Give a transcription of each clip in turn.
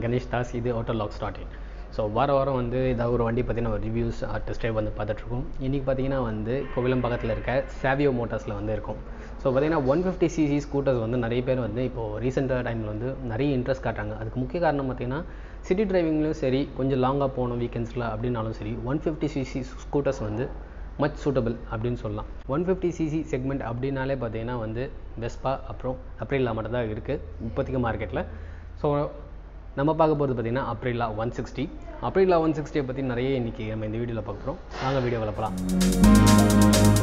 நான் கணேஷ் தாஸ் இது auto lock start so வார வாரம் வந்து ஏதாவது ஒரு வண்டி பற்றின ஒரு ரிவ்யூஸ் டெஸ்ட் ட்ரைவ் வந்து பார்த்துட்ருக்கோம் இன்றைக்கி பார்த்தீங்கன்னா வந்து கோவிலம் பக்கத்தில் இருக்க சாவியோ மோட்டார்ஸில் வந்து இருக்கும் ஸோ பார்த்தீங்கன்னா ஒன் ஃபிஃப்டி சிசி ஸ்கூட்டர்ஸ் வந்து நிறைய பேர் வந்து இப்போது ரீசெண்டாக டைமில் வந்து நிறைய இன்ட்ரெஸ்ட் காட்டுறாங்க அதுக்கு முக்கிய காரணம் பார்த்தீங்கன்னா சிட்டி டிரைவிங்லையும் சரி கொஞ்சம் லாங்காக போகணும் வீக்கெண்ட்ஸில் அப்படின்னாலும் சரி ஒன் ஃபிஃப்டி சிசி ஸ்கூட்டர்ஸ் வந்து மச் சூட்டபிள் அப்படின்னு சொல்லலாம் ஒன் ஃபிஃப்டி சிசி செக்மெண்ட் அப்படின்னாலே பார்த்தீங்கன்னா வந்து வெஸ்பா அப்புறம் அப்ரில்லா மட்டும் தான் இருக்குது இப்போதைக்கு மார்க்கெட்டில் ஸோ நம்ம பார்க்க போகிறது பார்த்தீங்கன்னா Aprilia one sixty Aprilia one சிக்ஸ்டியை பற்றி நிறைய இன்றைக்கி நம்ம இந்த வீடியோவில் பார்க்க போகிறோம் வாங்க வீடியோ வளர்ப்பலாம்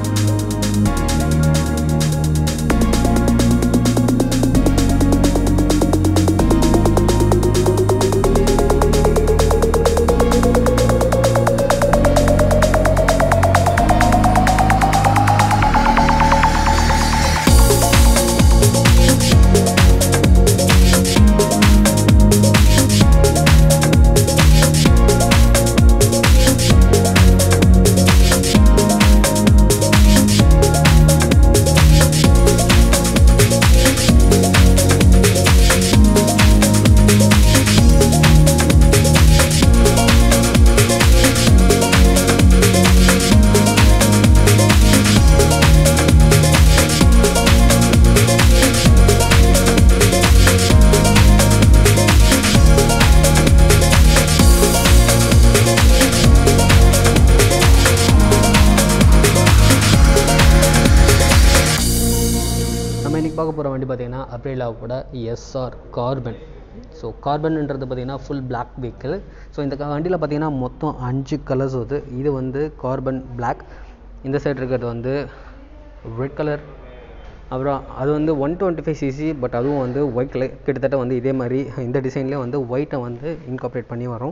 நம்ம இன்றைக்கி பார்க்க போகிற வண்டி பார்த்தீங்கன்னா அப்ரிலா கூட எஸ்ஆர் கார்பன் ஸோ கார்பன்ன்றது பார்த்தீங்கன்னா ஃபுல் பிளாக் வெஹிக்கிள் ஸோ இந்த க- வண்டியில் பார்த்தீங்கன்னா மொத்தம் அஞ்சு கலர்ஸ் வருது இது வந்து கார்பன் பிளாக் இந்த சைடு இருக்கிறது வந்து ரெட் கலர் அப்புறம் அது வந்து one twenty five CC but அதுவும் வந்து ஒயிட் கலர் கிட்டத்தட்ட வந்து இதே மாதிரி இந்த டிசைன்லேயே வந்து ஒயிட்டை வந்து இன்கார்பரேட் பண்ணி வரும்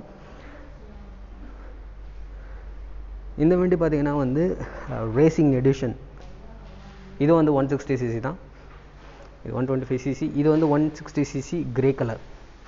இந்த வண்டி பார்த்தீங்கன்னா வந்து ரேசிங் எடிஷன் இது வந்து ஒன் சிக்ஸ்டி சிசி தான் இது ஒன் டுவெண்ட்டி ஃபைவ் சிசி இது வந்து one sixty CC grey colour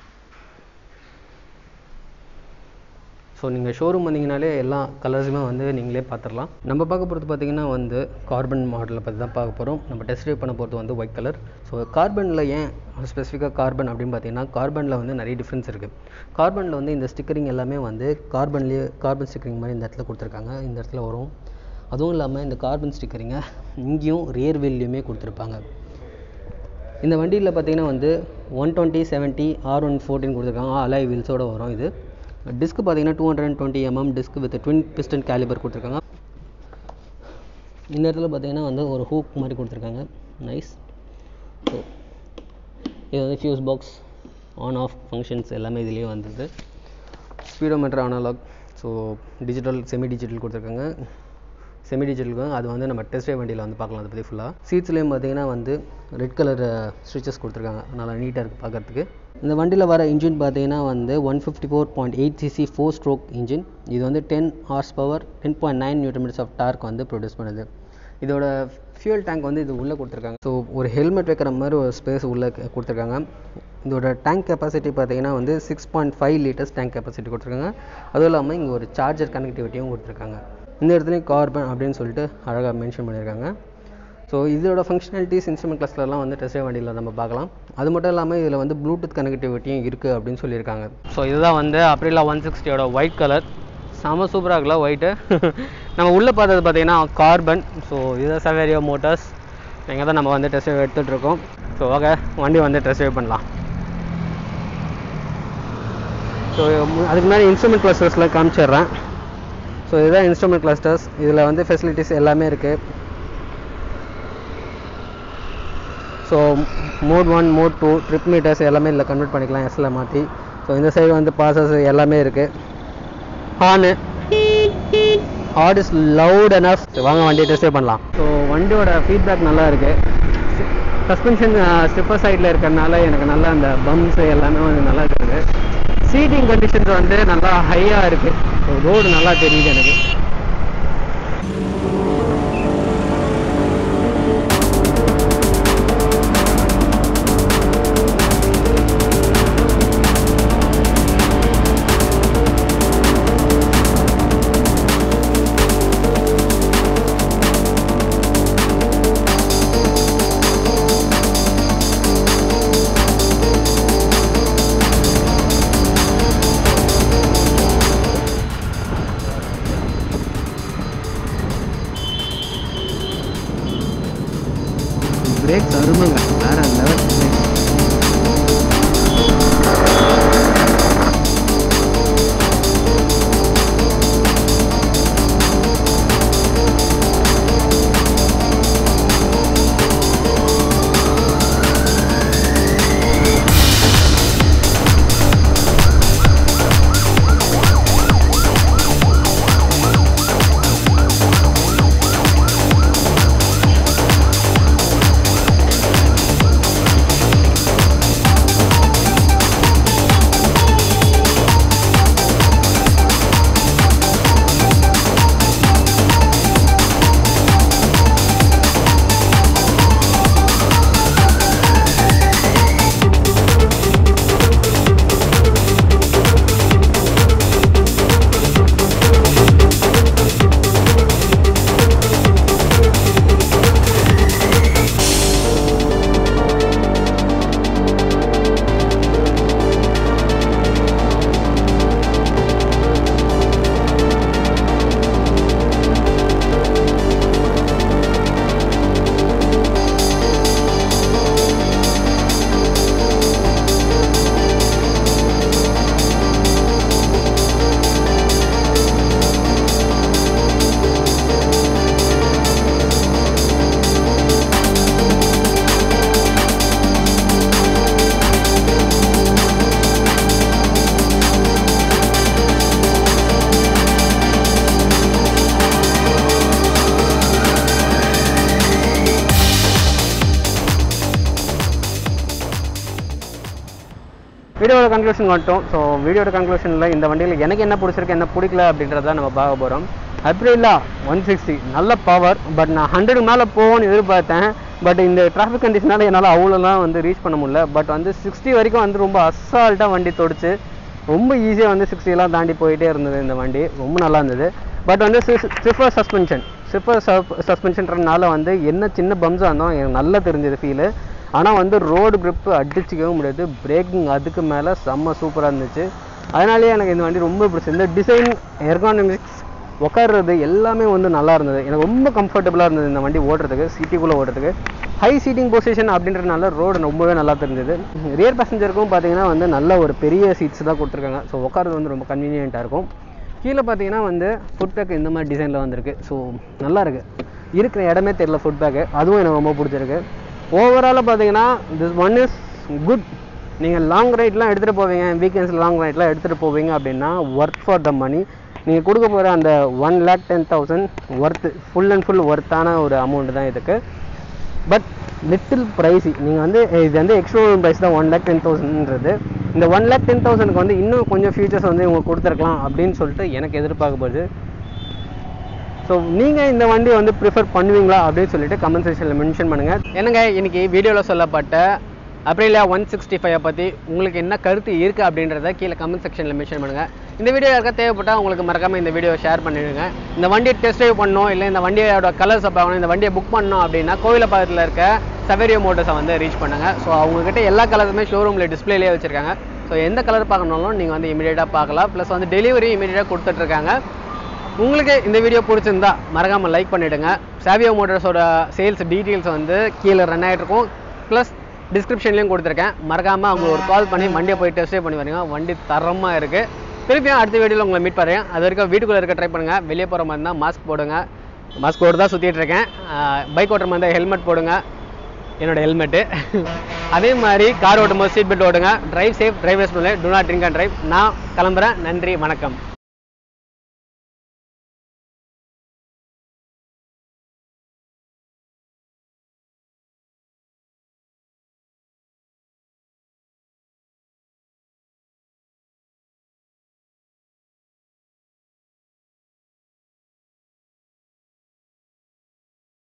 so நீங்கள் ஷோரூம் வந்தீங்கனாலே எல்லா கலர்ஸுமே வந்து நீங்களே பார்த்துடலாம் நம்ம பார்க்க போகிறது பார்த்தீங்கன்னா வந்து கார்பன் மாடலை பற்றி தான் பார்க்க போகிறோம் நம்ம டெஸ்ட் ட்ரைவ் பண்ண போகிறது வந்து ஒயிட் கலர் ஸோ கார்பனில் ஏன் ஸ்பெசிஃபிக்காக கார்பன் அப்படின்னு பார்த்தீங்கன்னா கார்பனில் வந்து நிறைய டிஃப்ரென்ஸ் இருக்குது கார்பனில் வந்து இந்த ஸ்டிக்கரிங் எல்லாமே வந்து கார்பன்லேயே கார்பன் ஸ்டிக்கரிங் மாதிரி இந்த இடத்துல கொடுத்துருக்காங்க இந்த இடத்துல வரும் அதுவும் இல்லாமல் இந்த கார்பன் ஸ்டிக்கரிங்கை இங்கேயும் ரியர் வீல்லையுமே கொடுத்துருப்பாங்க இந்த வண்டியில் பார்த்தீங்கன்னா வந்து one twenty seventy R one fourteen கொடுத்துருக்காங்க அலாய் வீல்ஸோட வரும் இது டிஸ்க் பார்த்தீங்கன்னா two hundred and twenty MM disc with twin piston caliper கொடுத்துருக்காங்க இந்த இடத்துல பார்த்தீங்கன்னா வந்து ஒரு ஹூக் மாதிரி கொடுத்துருக்காங்க நைஸ் ஸோ இது வந்து fuse box on off functions எல்லாமே இதுலேயே வந்தது speedometer analog so digital semi digital கொடுத்துருக்காங்க செமி டிஜிட்டலுக்கு அது வந்து நம்ம டெஸ்ட் ட்ரைவ் வண்டியில் வந்து பார்க்கலாம் அதை பற்றி ஃபுல்லாக சீட்ஸ்லேயும் பார்த்தீங்கன்னா வந்து ரெட் கலர் ஸ்டிச்சஸ் கொடுத்துருக்காங்க நல்லா நீட்டாக இருக்குது பார்க்கறதுக்கு இந்த வண்டியில் வர இன்ஜின் பார்த்தீங்கன்னா வந்து one fifty four point eight CC four stroke engine இது வந்து ten horse power ten point nine newton of torque வந்து ப்ரொடியூஸ் பண்ணுது இதோட ஃபியூல் டேங்க் வந்து இது உள்ளே கொடுத்துருக்காங்க ஸோ ஒரு ஹெல்மெட் வைக்கிற மாதிரி ஒரு ஸ்பேஸ் உள்ளே க- கொடுத்துருக்காங்க இதோட டேங்க் கெப்பாசிட்டி பார்த்தீங்கன்னா வந்து six point five litres tank capacity கொடுத்துருக்காங்க அதுவும் இல்லாமல் இங்கே ஒரு சார்ஜர் கனெக்டிவிட்டியும் கொடுத்துருக்காங்க இந்த இடத்துலையும் கார்பன் அப்படின்னு சொல்லிட்டு அழகாக மென்ஷன் பண்ணியிருக்காங்க ஸோ இதோட ஃபங்க்ஷனாலிட்டிஸ் இன்ஸ்ட்ருமெண்ட் கிளாஸ்லலாம் வந்து டெஸ்ட் வண்டியில் நம்ம பார்க்கலாம் அது மட்டும் இல்லாமல் இதில் வந்து ப்ளூடூத் கனெக்டிவிட்டியும் இருக்குது அப்படின்னு சொல்லியிருக்காங்க ஸோ இதுதான் வந்து அப்ரிலா ஒன் சிக்ஸ்டியோட ஒயிட் கலர் செம சூப்பராக இருக்குல்ல ஒயிட்டு நம்ம உள்ளே பார்த்தது பார்த்தீங்கன்னா கார்பன் ஸோ இதுதான் சவேரியோ மோட்டார்ஸ் இங்கே தான் நம்ம வந்து டெஸ்ட் எடுத்துகிட்டு இருக்கோம் ஸோ ஓகே வண்டி வந்து டெஸ்ட் ட்ரைவ் பண்ணலாம் ஸோ அதுக்கு முன்னாடி இன்ஸ்ட்ருமெண்ட் கிளஸ்டர்ஸில் காமிச்சிடுறேன் ஸோ இதுதான் இன்ஸ்ட்ருமெண்ட் கிளஸ்டர்ஸ் இதில் வந்து ஃபெசிலிட்டிஸ் எல்லாமே இருக்குது so mode one mode two trip meters எல்லாமே இதில் கன்வெர்ட் பண்ணிக்கலாம் எஸ்ல மாற்றி ஸோ இந்த சைடு வந்து பாசஸ் எல்லாமே இருக்குது horn hard is loud enough வாங்க வண்டியை டெஸ்ட் பண்ணலாம் ஸோ வண்டியோட ஃபீட்பேக் நல்லா இருக்குது சஸ்பென்ஷன் ஸ்டிப்பர் சைடில் இருக்கிறனால எனக்கு நல்லா அந்த பம்ப்ஸ் எல்லாமே வந்து நல்லா இருக்குது சீட்டிங் கண்டிஷன்ஸ் வந்து நல்லா ஹையாக இருக்குது ஸோ ரோடு நல்லா தெரியுது எனக்கு வீடியோட கன்க்ளூஷன் வந்துட்டோம் ஸோ வீடியோட கன்க்ளூஷனில் இந்த வண்டியில் எனக்கு என்ன பிடிச்சிருக்கு என்ன பிடிக்கல அப்படின்றத நம்ம பார்க்க போகிறோம் அப்ரில்லா ஒன் சிக்ஸ்டி நல்ல பவர் பட் நான் ஹண்ட்ரட் மேலே போகும்னு எதிர்பார்த்தேன் பட் இந்த டிராஃபிக் கண்டிஷனால என்னால் அவ்வளோலாம் வந்து ரீச் பண்ண முடியல பட் வந்து சிக்ஸ்டி வரைக்கும் வந்து ரொம்ப அசால்ட்டாக வண்டி தொடுச்சு ரொம்ப ஈஸியாக வந்து 60 எல்லாம் தாண்டி போயிட்டே இருந்தது இந்த வண்டி ரொம்ப நல்லா இருந்தது பட் வந்து சிஃபர் சஸ்பென்ஷன் சிஃபர் சஸ்பென்ஷன்றனால வந்து என்ன சின்ன பம்ஸாக இருந்தோம் எனக்கு நல்லா தெரிஞ்சது ஃபீலு ஆனால் வந்து ரோடு grip அடிச்சிக்கவும் முடியாது பிரேக்கிங் அதுக்கு மேலே செம்ம சூப்பராக இருந்துச்சு அதனாலேயே எனக்கு இந்த வண்டி ரொம்ப பிடிச்சது இந்த டிசைன் எர்கானமிக்ஸ் உட்கார்றது எல்லாமே வந்து நல்லா இருந்தது எனக்கு ரொம்ப கம்ஃபர்டபுளாக இருந்தது இந்த வண்டி ஓட்டுறதுக்கு சிட்டிக்குள்ளே ஓட்டுறதுக்கு ஹை சீட்டிங் பொசிஷன் அப்படின்றதுனால ரோடு ரொம்பவே நல்லா தெரிஞ்சது ரியர் பேசஞ்சருக்கும் பார்த்தீங்கன்னா வந்து நல்ல ஒரு பெரிய சீட்ஸ் தான் கொடுத்துருக்காங்க ஸோ உட்கார்றது வந்து ரொம்ப கன்வீனியண்ட்டாக இருக்கும் கீழே பார்த்தீங்கன்னா வந்து ஃபுட் பேக் இந்த மாதிரி டிசைனில் வந்திருக்கு ஸோ நல்லா இருக்கு இருக்கிற இடமே தெரியல ஃபுட் பேக்கு அதுவும் எனக்கு ரொம்ப பிடிச்சிருக்கு ஓவராலாக பார்த்தீங்கன்னா திஸ் ஒன் இஸ் குட் நீங்கள் லாங் ரைட்லாம் எடுத்துகிட்டு போவீங்க வீக்கெண்ட்ஸில் லாங் ரைட்லாம் எடுத்துகிட்டு போவீங்க அப்படின்னா ஒர்க் ஃபார் த மணி நீங்கள் கொடுக்க போகிற அந்த one lakh ten thousand worth full and full ஒர்த்தான ஒரு அமௌண்ட் தான் இதுக்கு பட் லிட்டில் ப்ரைஸி நீங்கள் வந்து இது வந்து எக்ஸ்ட்ரோல் ப்ரைஸ் தான் ஒன் லேக் டென் தௌசண்ட்ன்றது இந்த ஒன் லேக் டென் தௌசண்ட்க்கு வந்து இன்னும் கொஞ்சம் ஃபீச்சர்ஸ் வந்து இவங்க கொடுத்துருக்கலாம் அப்படின்னு சொல்லிட்டு எனக்கு எதிர்பார்க்கப்படுது ஸோ நீங்கள் இந்த வண்டியை வந்து ப்ரிஃபர் பண்ணுவீங்களா அப்படின்னு சொல்லிட்டு கமெண்ட் செக்ஷனில் மென்ஷன் பண்ணுங்கள் என்னங்க இன்னைக்கு வீடியோவில் சொல்லப்பட்ட அப்ரிலியா ஒன் சிக்ஸ்டி ஃபைவ் பற்றி உங்களுக்கு என்ன கருத்து இருக்குது அப்படின்றத கீழே கமெண்ட் செக்ஷனில் மென்ஷன் பண்ணுங்கள் இந்த வீடியோ யாருக்கா தேவைப்பட்டால் உங்களுக்கு மறக்காமல் இந்த வீடியோ ஷேர் பண்ணிடுங்க இந்த வண்டியை டெஸ்ட் ட்ரைவ் பண்ணணும் இல்லை இந்த வண்டியோட கலர்ஸை பார்க்கணும் இந்த வண்டியை புக் பண்ணணும் அப்படின்னா கோவிலப்பாக்கத்தில் இருக்க சவேரியோ மோட்டர்ஸை வந்து ரீச் பண்ணுங்கள் ஸோ அவங்கக்கிட்ட எல்லா கலருமே ஷோரூமில் டிஸ்பிளேலேயே வச்சுருக்காங்க ஸோ எந்த கலர் பார்க்கணும்னாலும் நீங்கள் வந்து இமீடியட்டாக பார்க்கலாம் ப்ளஸ் வந்து டெலிவரி இமீடியட்டாக கொடுத்துட்ருக்காங்க உங்களுக்கு இந்த வீடியோ பிடிச்சிருந்தா மறக்காமல் லைக் பண்ணிவிடுங்க சாவியோ மோட்டர்ஸோட சேல்ஸ் டீட்டெயில்ஸ் வந்து கீழே ரன் ஆகிட்டு இருக்கும் ப்ளஸ் டிஸ்கிரிப்ஷன்லேயும் கொடுத்துருக்கேன் மறக்காமல் அவங்க ஒரு கால் பண்ணி வண்டியை போய் டெஸ்ட் பண்ணி வரீங்க வண்டி தரமாக இருக்குது திருப்பியும் அடுத்த வீடியோவில் உங்களை மீட் பண்ணுறேன் அது வரைக்கும் வீட்டுக்குள்ளே இருக்க ட்ரை பண்ணுங்கள் வெளியே போகிற மாதிரி இருந்தால் மாஸ்க் போடுங்க மாஸ்க் போட்டு தான் சுற்றிட்டு இருக்கேன் பைக் ஓட்டுற மாதிரி இருந்தால் ஹெல்மெட் போடுங்க என்னோட ஹெல்மெட்டு அதே மாதிரி கார் ஓட்டும் போது சீட் பெல்ட் ஓடுங்க drive safe drivers do not drink and drive நான் கிளம்புறேன் நன்றி வணக்கம்